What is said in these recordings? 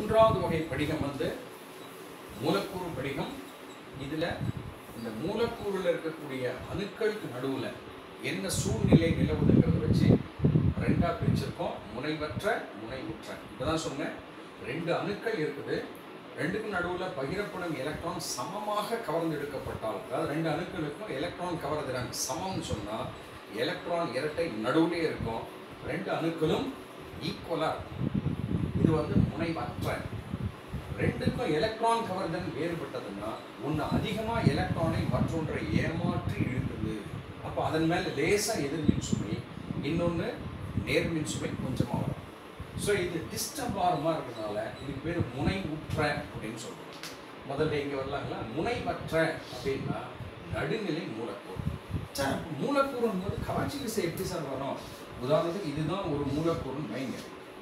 மூன்றாவது வகை படிகம் வந்து மூலக்கூறு படிகம் இதுல இந்த மூலக்கூறுல இருக்கக்கூடிய அணுக்களுக்கு நடுவுல என்ன சூழ்நிலை நிலவுதுங்கிறத வச்சு ரெண்டா பிரிச்சிருக்கோம் முனைவற்ற முனைவுற்ற இப்பதான் சொன்னேன் ரெண்டு அணுக்கள் இருக்குது ரெண்டுக்கும் நடுவுல பகிரப்படும் எலக்ட்ரான் சமமாக கவர்ந்து எடுக்கப்பட்டால் அதாவது ரெண்டு அணுக்களுக்கும் எலக்ட்ரான் கவர்திறன் சமம்னு சொன்னா எலக்ட்ரான் இரட்டை நடுவுலயே இருக்கும் ரெண்டு அணுக்களும் ஈக்குவலா இருக்கும் இது வந்து முனைவற்ற ரெண்டுக்கும் எலக்ட்ரான் கவர்தல் வேறுபட்டதுன்னா ஒன்று அதிகமாக எலக்ட்ரானை மற்றொன்றை ஏமாற்றி இழுக்குது அப்போ அதன் மேலே லேசாக எதிர்மின் சுமை இன்னொன்று நேர்மின் சுமை கொஞ்சமாக வரும் ஸோ இது டிஸ்டர்ப் ஆகிறமா இருக்கிறதுனால இதுக்கு பேர் முனை உற்ற அப்படின்னு சொல்கிறோம் முதல்ல இங்கே வரலாங்களா முனைவற்ற அப்படின்னா நடுநிலை மூலக்கூறு சார் அப்ப மூலக்கூறும் போது கவர்ச்சி விசை எப்படி சார் வரும் உதாரணத்துக்கு இதுதான் ஒரு மூலக்கூறுன்னு வைங்க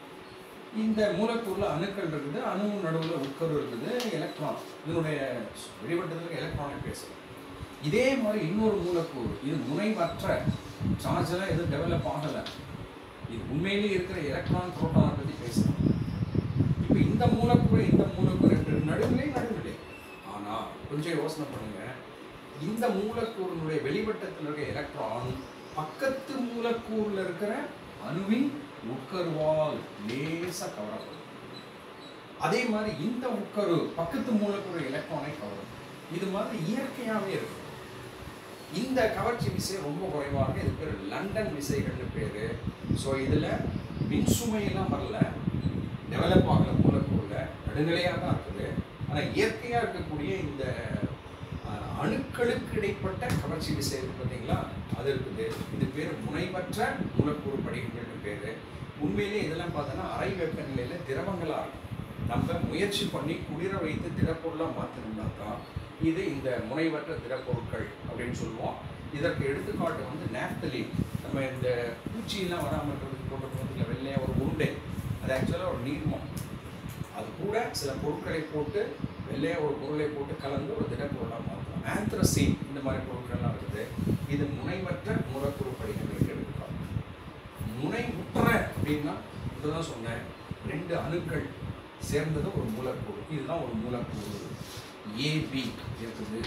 இந்த மூலக்கூறுல அணுக்கள் இருக்குது அணு நடுவில் உட்கரு இருக்குது எலக்ட்ரான் இதனுடைய வெளிவட்டத்தில் எலக்ட்ரானை பேசுது இதே மாதிரி இன்னொரு மூலக்கூறு இது முனைவற்ற சார்ஜ் எல்லாம் எதுவும் டெவலப் ஆகலை இது உண்மையிலேயே இருக்கிற எலக்ட்ரான் புரோட்டானை பற்றி பேசுகிறோம் இப்போ இந்த மூலக்கூறு இந்த மூலக்கூறு ரெண்டு நடுநிலை நடுநிலை ஆனால் கொஞ்சம் யோசனை பண்ணுங்க இந்த மூலக்கூறினுடைய வெளிவட்டத்தில் இருக்க எலக்ட்ரான் பக்கத்து மூலக்கூறுல இருக்கிற அணுவின் உட்கருவால் லேசா கவரப்படும் அதே மாதிரி இந்த உட்கரு பக்கத்து மூலக்கூறு எலக்ட்ரானை கவரும் இது மாதிரி இயற்கையாகவே இருக்கும் இந்த கவர்ச்சி விசை ரொம்ப குறைவாக இருக்கு இது பேர் லண்டன் விசைகள்னு பேர் ஸோ இதில் மின்சுமையெல்லாம் வரல டெவலப் ஆகல மூலக்கூறில் நடுநிலையாக தான் இருக்குது ஆனால் இயற்கையாக இருக்கக்கூடிய இந்த அஹ், அணுக்களுக்கு இடைப்பட்ட கவர்ச்சி விசை இருக்கு பார்த்தீங்களா அது இருக்குது இது பேர் முனைவற்ற மூலக்கூறு படிகங்கள்னு பேர் உண்மையிலே இதெல்லாம் பார்த்தோன்னா அறை வெப்பநிலையில் திரவங்களாக இருக்கும் நம்ம முயற்சி பண்ணி குளிர வைத்து திடப்பொருளாக மாற்றணும்னா தான் இது இந்த முனைவற்ற திடப்பொருட்கள் அப்படின்னு சொல்லுவோம் இதற்கு எடுத்துக்காட்டு வந்து நாப்தலின் நம்ம இந்த பூச்சியெல்லாம் வராமல் இருக்கிறதுக்கு போட்ட பொருட்கள் வெள்ளையாக ஒரு உருண்டை அது ஆக்சுவலாக ஒரு நீர்மம் அது கூட சில பொருட்களை போட்டு வெள்ளையாக ஒரு பொருளை போட்டு கலந்து ஒரு திடப்பொருளாக மாற்றலாம் ஆந்த்ரசீன் இந்த மாதிரி பொருட்கள்லாம் இருக்குது இது முனைவற்ற மூலக்கூறு படிகங்களுக்கு எடுத்துக்கலாம் முனை உற்ற அப்படின்னா இதுதான் சொன்னேன் ரெண்டு அணுக்கள் சேர்ந்தது ஒரு மூலக்கூறு இதுதான் ஒரு மூலக்கூறு ஏபி இருக்குது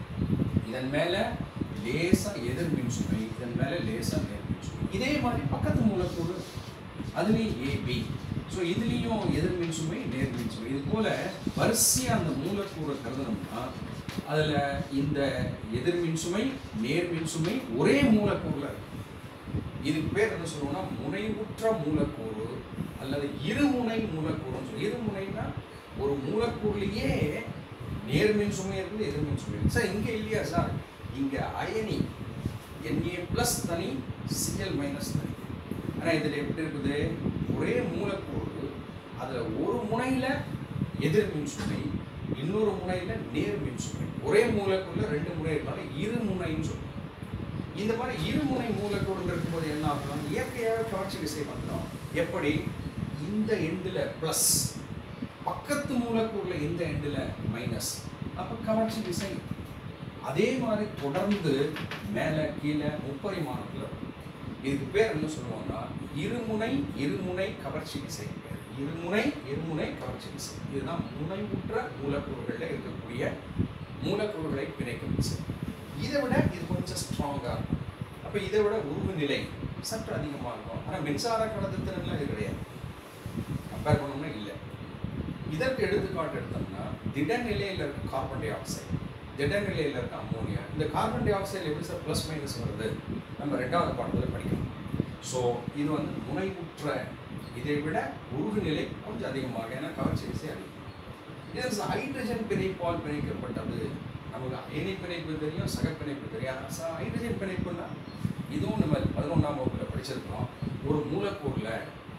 இதன் மேல லேசா எதிர் மின்சுமை இதன் மேல லேசா நேர் மின்சுமை இதே மாதிரி பக்கத்து மூலக்கூறு அதுலேயும் ஏபி ஸோ இதுலேயும் எதிர் மின்சுமை நேர் மின்சுமை இது போல வரிசையா அந்த மூலக்கூறை கருதணும்னா அதுல இந்த எதிர் மின்சுமை நேர் மின்சுமை ஒரே மூலக்கூறுல இருக்கு இதுக்கு பேர் என்ன சொல்லுவோம்னா முனைவுற்ற மூலக்கூறு அல்லது இருமுனை மூலக்கூறுன்னு சொல்லி இருமுனைனா ஒரு மூலக்கூறுலயே நேர்மின் சுமை இருக்குது எதிர்மின் சுமை இருக்குது சார் இங்கே இல்லையா சார் இங்கே அயனி என்ஏ ப்ளஸ் தனி சிஎல் மைனஸ் தனி ஆனால் இதில் எப்படி இருக்குது ஒரே மூலக்கூறு அதில் ஒரு முனையில் எதிர்மின் சுமை இன்னொரு முனையில் நேர்மின் சுமை ஒரே மூலக்கூறில் ரெண்டு முனை இருந்தாலும் இரு முனைன்னு சொல்லுவோம் இந்த மாதிரி இருமுனை மூலக்கூறு இருக்கும்போது என்ன ஆகும் இயற்கையாக காட்சி விசை வந்துடும் எப்படி இந்த எண்டில் ப்ளஸ் பக்கத்து மூலக்கூறுல இந்த எண்டில் மைனஸ் அப்போ கவர்ச்சி விசை அதே மாதிரி தொடர்ந்து மேலே கீழே முப்பரிமாணத்தில் இருக்கும். இதுக்கு பேர் என்ன சொல்லுவாங்கன்னா இருமுனை இருமுனை கவர்ச்சி விசை பேர் இருமுனை இருமுனை கவர்ச்சி விசை இதுதான் முனைவுற்ற மூலக்கூறுகளில் இருக்கக்கூடிய மூலக்கூறுகளை பிணைக்கும் விசை இதை விட இது கொஞ்சம் ஸ்ட்ராங்காக இருக்கும் அப்போ இதை விட உருவு நிலை சற்று அதிகமாக இருக்கும் ஆனால் மின்சார கடத்துத்திறன்லாம் இது கிடையாது கம்பேர் பண்ணோம்னா இல்லை இதற்கு எடுத்துக்காட்டு எடுத்தோம்னா திட நிலையில் இருக்க கார்பன் டை ஆக்சைடு திட நிலையில் இருக்க அம்மோனியா இந்த கார்பன் டை ஆக்சைடு எப்படி சார் ப்ளஸ் மைனஸ் வருது நம்ம ரெண்டாவது பாடத்தில் படிக்கணும் ஸோ இது வந்து முனைவுற்ற இதை விட உருகு நிலை கொஞ்சம் அதிகமாக ஏன்னா கவர்ச்சி விசை அதிகம் இது ஹைட்ரஜன் பிணைப்பால் பிணைக்கப்பட்டது நமக்கு அயனி பிணைப்பு தெரியும் சக பிணைப்பு தெரியாது ச- ஹைட்ரஜன் பிணைப்புன்னா இதுவும் நம்ம பதினொன்றாம் வகுப்பில் படிச்சிருக்கோம் ஒரு மூலக்கூறில்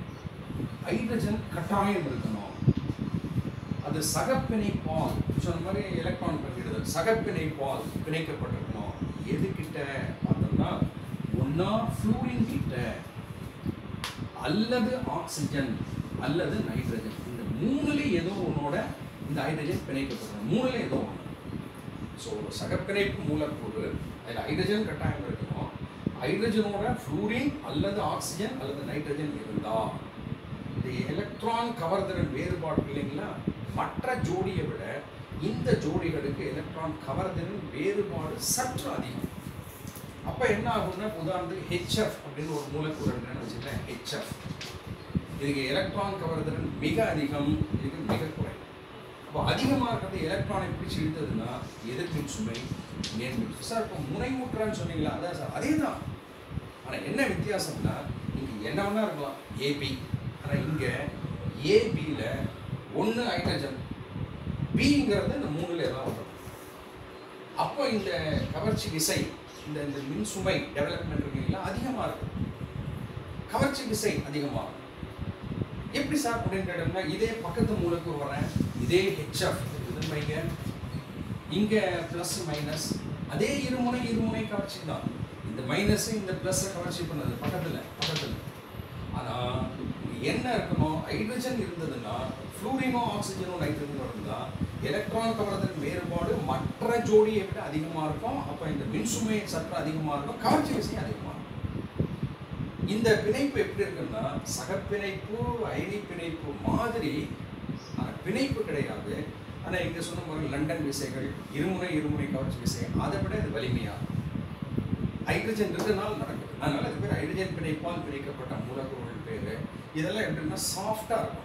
ஹைட்ரஜன் கட்டாயம் இருக்கணும் அது சகப்பிணைப்பால் சொன்ன மாதிரி எலக்ட்ரான் பங்கிடுதல் சகப்பிணைப்பால் பிணைக்கப்பட்டிருக்கணும் எதுக்கிட்ட பார்த்தோம்னா ஒன்றா ஃப்ளூரின் கிட்ட அல்லது ஆக்சிஜன் அல்லது நைட்ரஜன் இந்த மூணுல ஏதோ ஒன்னோட இந்த ஹைட்ரஜன் பிணைக்கப்பட்டிருக்கணும் மூணுல ஏதோ ஒன்று ஸோ ஒரு சகப்பிணைப்பு மூலக்கூறு அதில் ஹைட்ரஜன் கட்டாயம் இருக்கணும் ஹைட்ரஜனோட ஃப்ளூரின் அல்லது ஆக்சிஜன் அல்லது நைட்ரஜன் இருந்தா இந்த எலக்ட்ரான் கவர்திறன் வேறுபாடு இல்லைங்களா மற்ற ஜோடியை விட இந்த ஜோடிகளுக்கு எலக்ட்ரான் கவர்திறன் வேறுபாடு சற்று அதிகம் அப்ப என்ன ஆகும்னா உதாரணத்துக்கு ஹெச்எஃப் அப்படின்னு ஒரு மூலக்கூறு இருக்குன்னு வச்சுக்கலேன் ஹெச்எஃப் இதுக்கு எலக்ட்ரான் கவர்திறன் மிக அதிகம் இதுக்கு மிக குறை அப்போ அதிகமாக இருக்கிறது எலக்ட்ரானை பிடிச்சி இழுத்ததுன்னா எதிர்மின் சுமை நேர்மின் சுமை. சார் இப்போ முனைமுற்றான்னு சொன்னீங்களா அதான் சார் அதே தான் ஆனால் என்ன வித்தியாசம்னா இங்கே என்ன வேணா இருக்கலாம் ஏபி ஆனால் இங்கே ஏபியில் ஒன்று ஹைட்ரஜன் பிங்கிறது இந்த மூணுல ஏதாவது வரும் அப்போ இந்த கவர்ச்சி விசை இந்த இந்த மின் சுமை டெவலப்மெண்ட் இருக்குங்களா அதிகமாக இருக்கும் கவர்ச்சி விசை அதிகமாகும் எப்படி சார் அப்படின்னு கேட்டோம்னா இதே பக்கத்து மூலக்கூறு வரேன் இதே ஹெச்எஃப் இதுன்னு வைங்க இங்கே ப்ளஸ் மைனஸ் அதே இருமுனை இருமுனை கவர்ச்சி தான் இந்த மைனஸ் இந்த ப்ளஸ் கவர்ச்சி பண்ணது பக்கத்தில் பக்கத்தில் ஆனால் என்ன இருக்கணும் ஹைட்ரஜன் இருந்ததுன்னா ஃப்ளூரினோ ஆக்சிஜனோ நைட்ரஜனோ இருந்தால் எலக்ட்ரான் கவர்தல் வேறுபாடு மற்ற ஜோடியை விட அதிகமாக இருக்கும் அப்போ இந்த மின்சுமை சற்று அதிகமாக இருக்கும் கவர்ச்சி விசை அதிகமாக இருக்கும் இந்த பிணைப்பு எப்படி இருக்குன்னா சகப்பிணைப்பு அயனி பிணைப்பு மாதிரி ஆனா பிணைப்பு கிடையாது ஆனால் இங்கே சொன்ன மாதிரி லண்டன் விசைகள் இருமுனை இருமுனை கவர்ச்சி விசை அதை விட இது வலிமையாக ஹைட்ரஜன் இருக்கனால நடக்குது அதனால இது பேர் ஹைட்ரஜன் பிணைப்பால் பிணைக்கப்பட்ட மூலக்கூறுகள் பேர் இதெல்லாம் எப்படின்னா சாஃப்டாக இருக்கும்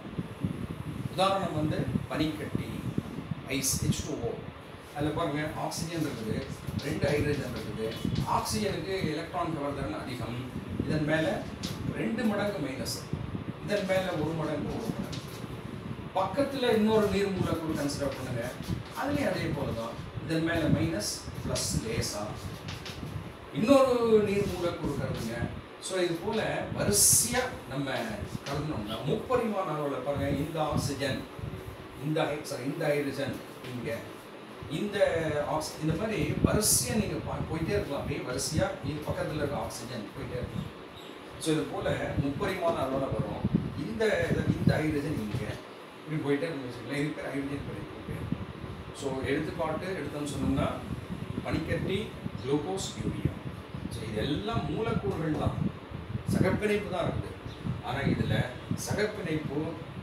உதாரணம் வந்து பனிக்கட்டி ஐஸ் ஹெச் டூஓ அதில் பாருங்க ஆக்சிஜன் இருக்குது ரெண்டு ஹைட்ரஜன் இருக்குது ஆக்சிஜனுக்கு எலக்ட்ரான் கவர்தல் அதிகம் இதன் மேலே ரெண்டு மடங்கு மைனஸ் இதன் மேலே ஒரு மடங்கு ஒரு மடங்கு பக்கத்தில் இன்னொரு நீர் மூலக்கூறு கன்சிடர் பண்ணுங்க அதுலேயும் அதே போல தான் இதன் மேலே மைனஸ் ப்ளஸ் லேசா இன்னொரு நீர் மூலக்கூறு கருதுங்க ஸோ இது போல வரிசையாக நம்ம கருதுனோம்னா முப்பரிமாண அளவில் பாருங்க இந்த ஆக்சிஜன் இந்த சாரி இந்த ஹைட்ரஜன் இங்கே இந்த ஆக்சி இந்த மாதிரி வரிசையாக நீங்கள் பா போயிட்டே இருக்கலாம் அப்படியே வரிசையாக இது பக்கத்தில் இருக்க ஆக்சிஜன் போயிட்டே இருக்கலாம் ஸோ இது போல் முப்பரிமாண அளவில் வரும் இந்த இது- இந்த ஹைட்ரஜன் இங்கே இப்படி போயிட்டே இருந்து வச்சுக்கலாம் இது பேர் ஹைட்ரஜன் பிணைப்பு பேர் ஸோ எடுத்துக்காட்டு எடுத்தோம்னு சொன்னோம்னா பனிக்கட்டி குளுக்கோஸ் யூரியா ஸோ இதெல்லாம் மூலக்கூறுகள் தான் சகப்பிணைப்பு தான் இருக்குது ஆனால் இதில் சகப்பிணைப்பு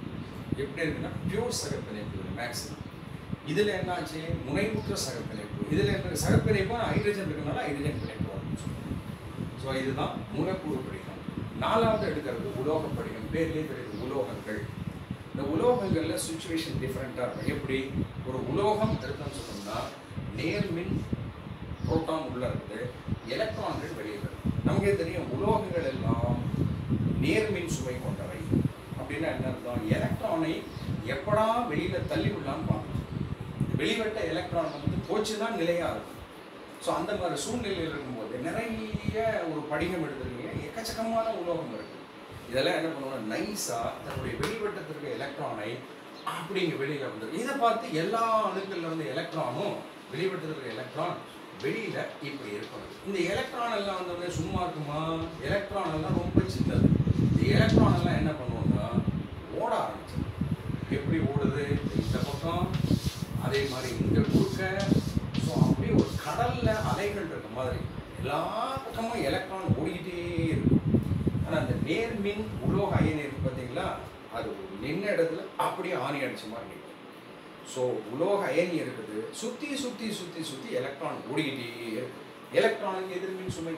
எப்படி இருக்குன்னா பியூர் சகப்பிணைப்பு இது மேக்ஸிமம் இதில் என்னாச்சு முனைவுற்ற சகப்பிணைப்பு இதில் என்ன சகப்பிணைப்பு ஹைட்ரஜன் இருக்கனால ஹைட்ரஜன் பிணைப்பு வரும்னு சொல்லுவோம் ஸோ இதுதான் மூலக்கூறு படிகம் நாலாவது எடுக்கிறது உலோக படிகம் பேர்லேயே தெரியுது உலோகங்கள் இந்த உலோகங்களில் சுச்சுவேஷன் டிஃப்ரெண்ட்டாக இருக்கும் எப்படி ஒரு உலோகம் எடுத்தோம்னு சொன்னோம்னா நேர்மின் புரோட்டான் உள்ள இருக்குது எலக்ட்ரான்கள் வெளியே வருது நமக்கே தெரியும் உலோகங்கள் எல்லாம் நேர்மின் சுமை கொண்டவை அப்படின்னா என்ன அர்த்தம் எலக்ட்ரானை எப்படா வெளியில தள்ளி விடலாம்னு பார்க்கணும் வெளிவட்ட எலக்ட்ரான் வந்து போச்சு தான் நிலையா இருக்கும் ஸோ அந்த மாதிரி சூழ்நிலையில் இருக்கும்போது நிறைய ஒரு படிகம் எடுத்துருக்கீங்க எக்கச்சக்கமான உலோகம் இருக்கு இதெல்லாம் என்ன பண்ணுவோம்னா நைஸாக தன்னுடைய வெளிவட்டத்திற்கு எலக்ட்ரானை அப்படிங்க வெளியில வந்துடும் இதை பார்த்து எல்லா அணுக்கள்ல வந்து எலக்ட்ரானும் வெளிவட்டத்தில் இருக்கிற எலக்ட்ரான் வெளியில இப்படி இருக்கணும் இந்த எலக்ட்ரான் எல்லாம் வந்து சும்மா இருக்குமா எலக்ட்ரான் எல்லாம் ரொம்ப சின்னது இந்த எலக்ட்ரான் எல்லாம் என்ன பண்ணுவோம்னா ஓட ஆரம்பிச்சிடும் எப்படி ஓடுது இந்த பக்கம் அதே மாதிரி இங்க குறுக்க ஸோ அப்படியே ஒரு கடல்ல அலைகள் இருக்க மாதிரி எல்லா பக்கமும் எலக்ட்ரான் ஓடிக்கிட்டே இருக்கும் ஆனா அந்த நேர்மின் உலோக அயனி இருக்கு பார்த்தீங்களா அது ஒரு நின்ன இடத்துல அப்படியே ஆணி அடிச்ச மாதிரி நிற்கும் ஸோ உலோக அயனி இருக்குது சுத்தி சுத்தி சுத்தி சுத்தி எலக்ட்ரான் ஓடிக்கிட்டே இருக்கு எலக்ட்ரானுக்கு எதிர்மின் சுமை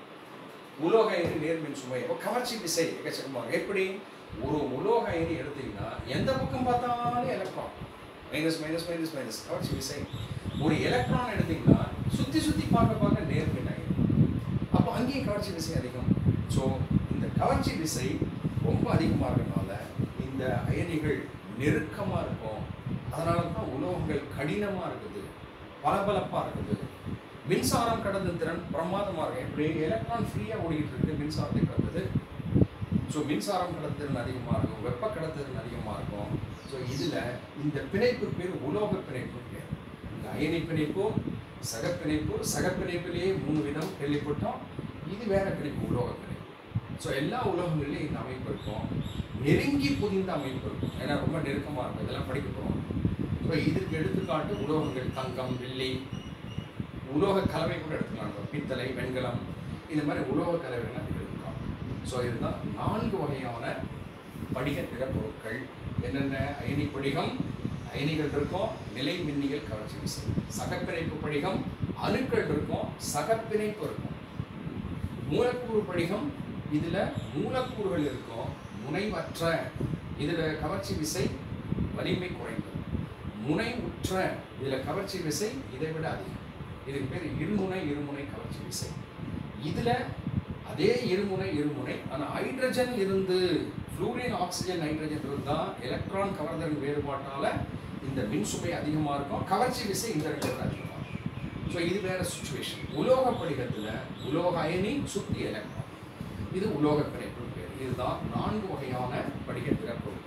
உலோக அயனி நேர்மின் சுமை அப்போ கவர்ச்சி விசை எக்கச்சக்கமாக எப்படி ஒரு உலோக அயனி எடுத்தீங்கன்னா எந்த பக்கம் பார்த்தாலும் electron minus minus minus minus கவர்ச்சி விசை ஒரு எலக்ட்ரான் எடுத்தீங்கன்னா சுத்தி சுத்தி பார்க்க பார்க்க நேர்மின் அயனி அப்போ அங்கேயும் கவர்ச்சி விசை அதிகம் ஸோ இந்த கவர்ச்சி விசை ரொம்ப அதிகமாக இருக்கனால இந்த அயனிகள் நெருக்கமாக இருக்கும் அதனால தான் உலோகங்கள் கடினமாக இருக்குது பளபளப்பாக இருக்குது மின்சாரம் கடந்த திறன் பிரமாதமாக இருக்கும் எப்படி எலக்ட்ரான் ஃப்ரீயாக ஓடிக்கிட்டு இருக்கு மின்சாரத்தை கடந்தது ஸோ மின்சாரம் கடத்துதிறன் அதிகமாக இருக்கும் வெப்ப கடத்துதிறன் அதிகமாக இருக்கும் ஸோ இதில் இந்த பிணைப்பு பேர் உலோக பிணைப்பு பேர் இந்த அயனி பிணைப்பு சகப்பிணைப்பு சகப்பிணைப்பிலேயே மூணு விதம் கேள்விப்பட்டோம் இது வேற பிணைப்பு உலோக பிணைப்பு ஸோ எல்லா உலோகங்கள்லையும் இந்த அமைப்பு இருக்கும் நெருங்கி புதிந்த அமைப்பு இருக்கும் ஏன்னா ரொம்ப நெருக்கமாக இருக்கும் இதெல்லாம் படிக்க போகிறோம் ஸோ இதுக்கு எடுத்துக்காட்டு உலோகங்கள் தங்கம் வெள்ளி உலோக கலவை கூட எடுத்துக்கலாம் இப்போ பித்தளை வெண்கலம் இந்த மாதிரி உலோக கலவைகள்லாம் இதுக்கு எடுத்துக்கலாம் ஸோ இதுதான் நான்கு வகையான படிக திடப்பொருட்கள் என்னென்ன அயனி படிகம் அயனிகள் இருக்கும் நிலை மின்னியல் கவர்ச்சி விசை சகப்பிணைப்பு படிகம் அணுக்கள் இருக்கும் சகப்பிணைப்பு இருக்கும் மூலக்கூறு படிகம் இதுல மூலக்கூறுகள் இருக்கும் முனைவற்ற இதுல கவர்ச்சி விசை வலிமை குறைந்தது முனை உற்ற இதுல கவர்ச்சி விசை இதை விட அதிகம் இதுக்கு பேர் இருமுனை இருமுனை கவர்ச்சி விசை இதுல அதே இருமுனை இருமுனை ஆனா ஹைட்ரஜன் இருந்து ஃப்ளூரின் ஆக்சிஜன் நைட்ரஜன் இருந்தா எலக்ட்ரான் கவர்தல் வேறுபாட்டால இந்த மின்சுமை அதிகமா இருக்கும் கவர்ச்சி விசை இந்த ரெண்டு விட அதிகமா இருக்கும் ஸோ இது வேற சுச்சுவேஷன் உலோக படிகத்துல உலோக அயனி சுத்தி எலக்ட்ரான் இது உலோக பிணைப்பு பேர் இதுதான் நான்கு வகையான படிக திறப்பு